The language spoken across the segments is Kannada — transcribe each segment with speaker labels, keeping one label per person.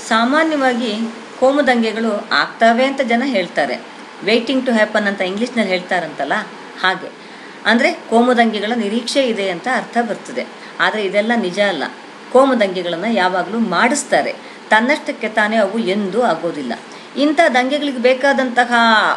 Speaker 1: ಸಾಮಾನ್ಯವಾಗಿ ಕೋಮುದಂಗೆಗಳು ಆಗ್ತವೆ ಅಂತ ಜನ ಹೇಳ್ತಾರೆ ವೇಟಿಂಗ್ ಟು ಹ್ಯಾಪನ್ ಅಂತ ಇಂಗ್ಲೀಷ್ನಲ್ಲಿ ಹೇಳ್ತಾರಂತಲ್ಲ ಹಾಗೆ ಅಂದರೆ ಕೋಮುದಂಗೆಗಳ ನಿರೀಕ್ಷೆ ಇದೆ ಅಂತ ಅರ್ಥ ಬರ್ತದೆ ಆದರೆ ಇದೆಲ್ಲ ನಿಜ ಅಲ್ಲ ಕೋಮುದಂಗೆಗಳನ್ನು ಯಾವಾಗಲೂ ಮಾಡಿಸ್ತಾರೆ ತನ್ನಷ್ಟಕ್ಕೆ ತಾನೇ ಅವು ಎಂದೂ ಆಗೋದಿಲ್ಲ ಇಂಥ ದಂಗೆಗಳಿಗೆ ಬೇಕಾದಂತಹ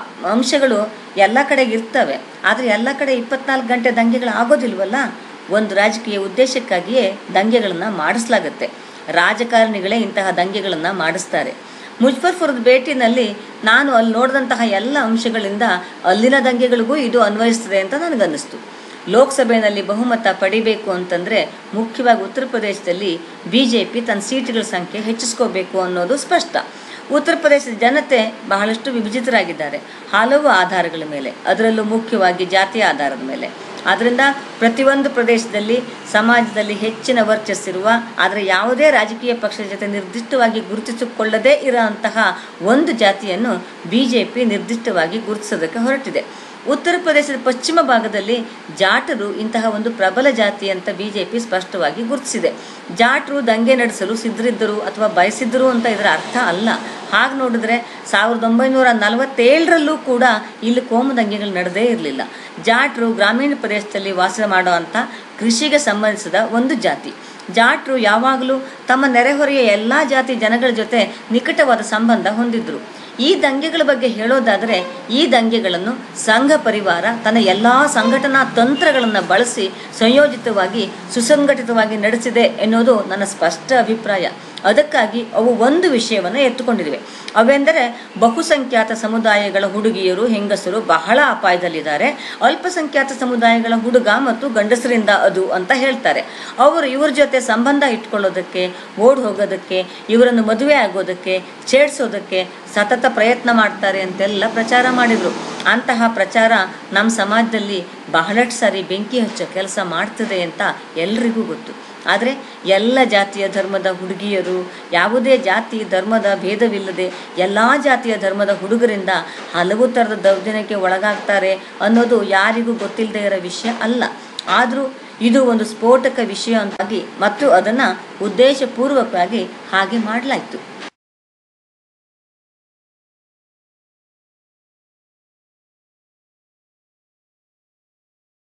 Speaker 1: ಅಂಶಗಳು ಎಲ್ಲ ಕಡೆಗೆ ಇರ್ತವೆ ಆದರೆ ಎಲ್ಲ ಕಡೆ ಇಪ್ಪತ್ನಾಲ್ಕು ಗಂಟೆ ದಂಗೆಗಳು ಆಗೋದಿಲ್ವಲ್ಲ ಒಂದು ರಾಜಕೀಯ ಉದ್ದೇಶಕ್ಕಾಗಿಯೇ ದಂಗೆಗಳನ್ನು ಮಾಡಿಸ್ಲಾಗತ್ತೆ ರಾಜಕಾರಣಿಗಳೇ ಇಂತಹ ದಂಗೆಗಳನ್ನು ಮಾಡಿಸ್ತಾರೆ ಮುಜಫರ್ಪುರದ ಭೇಟಿನಲ್ಲಿ ನಾನು ಅಲ್ಲಿ ನೋಡಿದಂತಹ ಎಲ್ಲ ಅಂಶಗಳಿಂದ ಅಲ್ಲಿನ ದಂಗೆಗಳಿಗೂ ಇದು ಅನ್ವಯಿಸ್ತದೆ ಅಂತ ನನಗನ್ನಿಸ್ತು ಲೋಕಸಭೆಯಲ್ಲಿ ಬಹುಮತ ಪಡಿಬೇಕು ಅಂತಂದರೆ ಮುಖ್ಯವಾಗಿ ಉತ್ತರ ಪ್ರದೇಶದಲ್ಲಿ ಬಿ ಜೆ ಪಿ ತನ್ನ ಸೀಟುಗಳ ಸಂಖ್ಯೆ ಹೆಚ್ಚಿಸ್ಕೋಬೇಕು ಅನ್ನೋದು ಸ್ಪಷ್ಟ ಉತ್ತರ ಪ್ರದೇಶದ ಜನತೆ ಬಹಳಷ್ಟು ವಿಭಜಿತರಾಗಿದ್ದಾರೆ ಹಲವು ಆಧಾರಗಳ ಮೇಲೆ ಅದರಲ್ಲೂ ಮುಖ್ಯವಾಗಿ ಜಾತಿಯ ಆಧಾರದ ಮೇಲೆ ಆದ್ದರಿಂದ ಪ್ರತಿಯೊಂದು ಪ್ರದೇಶದಲ್ಲಿ ಸಮಾಜದಲ್ಲಿ ಹೆಚ್ಚಿನ ವರ್ಚಸ್ಸಿರುವ ಆದರೆ ಯಾವುದೇ ರಾಜಕೀಯ ಪಕ್ಷದ ಜೊತೆ ನಿರ್ದಿಷ್ಟವಾಗಿ ಗುರುತಿಸಿಕೊಳ್ಳದೇ ಇರೋಂತಹ ಒಂದು ಜಾತಿಯನ್ನು ಬಿ ಜೆ ಪಿ ನಿರ್ದಿಷ್ಟವಾಗಿ ಗುರುತಿಸೋದಕ್ಕೆ ಹೊರಟಿದೆ ಉತ್ತರ ಪ್ರದೇಶದ ಪಶ್ಚಿಮ ಭಾಗದಲ್ಲಿ ಜಾಟರು ಇಂತಹ ಒಂದು ಪ್ರಬಲ ಜಾತಿ ಅಂತ ಬಿ ಜೆ ಪಿ ಸ್ಪಷ್ಟವಾಗಿ ಗುರುತಿಸಿದೆ ಜಾಟರು ದಂಗೆ ನಡೆಸಲು ಸಿದ್ಧರಿದ್ದರು ಅಥವಾ ಬಯಸಿದ್ದರು ಅಂತ ಇದರ ಅರ್ಥ ಅಲ್ಲ ಹಾಗೆ ನೋಡಿದ್ರೆ ಸಾವಿರದ ಒಂಬೈನೂರ ನಲವತ್ತೇಳರಲ್ಲೂ ಕೂಡ ಇಲ್ಲಿ ಕೋಮು ದಂಗೆಗಳು ನಡೆದೇ ಇರಲಿಲ್ಲ ಜಾಟರು ಗ್ರಾಮೀಣ ಪ್ರದೇಶದಲ್ಲಿ ವಾಸ ಮಾಡುವಂಥ ಕೃಷಿಗೆ ಸಂಬಂಧಿಸಿದ ಒಂದು ಜಾತಿ ಜಾಟ್ರು ಯಾವಾಗಲೂ ತಮ್ಮ ನೆರೆಹೊರೆಯ ಎಲ್ಲ ಜಾತಿ ಜನಗಳ ಜೊತೆ ನಿಕಟವಾದ ಸಂಬಂಧ ಹೊಂದಿದ್ರು ಈ ದಂಗೆಗಳ ಬಗ್ಗೆ ಹೇಳೋದಾದರೆ ಈ ದಂಗೆಗಳನ್ನು ಸಂಘ ಪರಿವಾರ ತನ್ನ ಎಲ್ಲ ಸಂಘಟನಾ ತಂತ್ರಗಳನ್ನು ಬಳಸಿ ಸಂಯೋಜಿತವಾಗಿ ಸುಸಂಘಟಿತವಾಗಿ ನಡೆಸಿದೆ ಎನ್ನುವುದು ನನ್ನ ಸ್ಪಷ್ಟ ಅಭಿಪ್ರಾಯ ಅದಕ್ಕಾಗಿ ಅವು ಒಂದು ವಿಷಯವನ್ನು ಎತ್ತುಕೊಂಡಿವೆ ಅವೆಂದರೆ ಬಹುಸಂಖ್ಯಾತ ಸಮುದಾಯಗಳ ಹುಡುಗಿಯರು ಹೆಂಗಸರು ಬಹಳ ಅಪಾಯದಲ್ಲಿದ್ದಾರೆ ಅಲ್ಪಸಂಖ್ಯಾತ ಸಮುದಾಯಗಳ ಹುಡುಗ ಮತ್ತು ಗಂಡಸರಿಂದ ಅದು ಅಂತ ಹೇಳ್ತಾರೆ ಅವರು ಇವ್ರ ಜೊತೆ ಸಂಬಂಧ ಇಟ್ಕೊಳ್ಳೋದಕ್ಕೆ ಓಡ್ ಹೋಗೋದಕ್ಕೆ ಇವರನ್ನು ಮದುವೆ ಆಗೋದಕ್ಕೆ ಛೇಡ್ಸೋದಕ್ಕೆ ಸತತ ಪ್ರಯತ್ನ ಮಾಡ್ತಾರೆ ಅಂತೆಲ್ಲ ಪ್ರಚಾರ ಮಾಡಿದರು ಅಂತಹ ಪ್ರಚಾರ ನಮ್ಮ ಸಮಾಜದಲ್ಲಿ ಬಹಳಷ್ಟು ಸಾರಿ ಬೆಂಕಿ ಹಚ್ಚೋ ಕೆಲಸ ಮಾಡ್ತದೆ ಅಂತ ಎಲ್ರಿಗೂ ಗೊತ್ತು ಆದರೆ ಎಲ್ಲ ಜಾತಿಯ ಧರ್ಮದ ಹುಡುಗಿಯರು ಯಾವುದೇ ಜಾತಿ ಧರ್ಮದ ಭೇದವಿಲ್ಲದೆ ಎಲ್ಲ ಜಾತಿಯ ಧರ್ಮದ ಹುಡುಗರಿಂದ ಹಲವು ಥರದ ದೌರ್ಜನ್ಯಕ್ಕೆ ಒಳಗಾಗ್ತಾರೆ ಅನ್ನೋದು ಯಾರಿಗೂ ಗೊತ್ತಿಲ್ಲದೆ ಇರೋ ವಿಷಯ ಅಲ್ಲ ಆದರೂ ಇದು ಒಂದು ಸ್ಫೋಟಕ ವಿಷಯ ಅಂತಾಗಿ ಮತ್ತು ಅದನ್ನು ಉದ್ದೇಶಪೂರ್ವಕವಾಗಿ ಹಾಗೆ ಮಾಡಲಾಯಿತು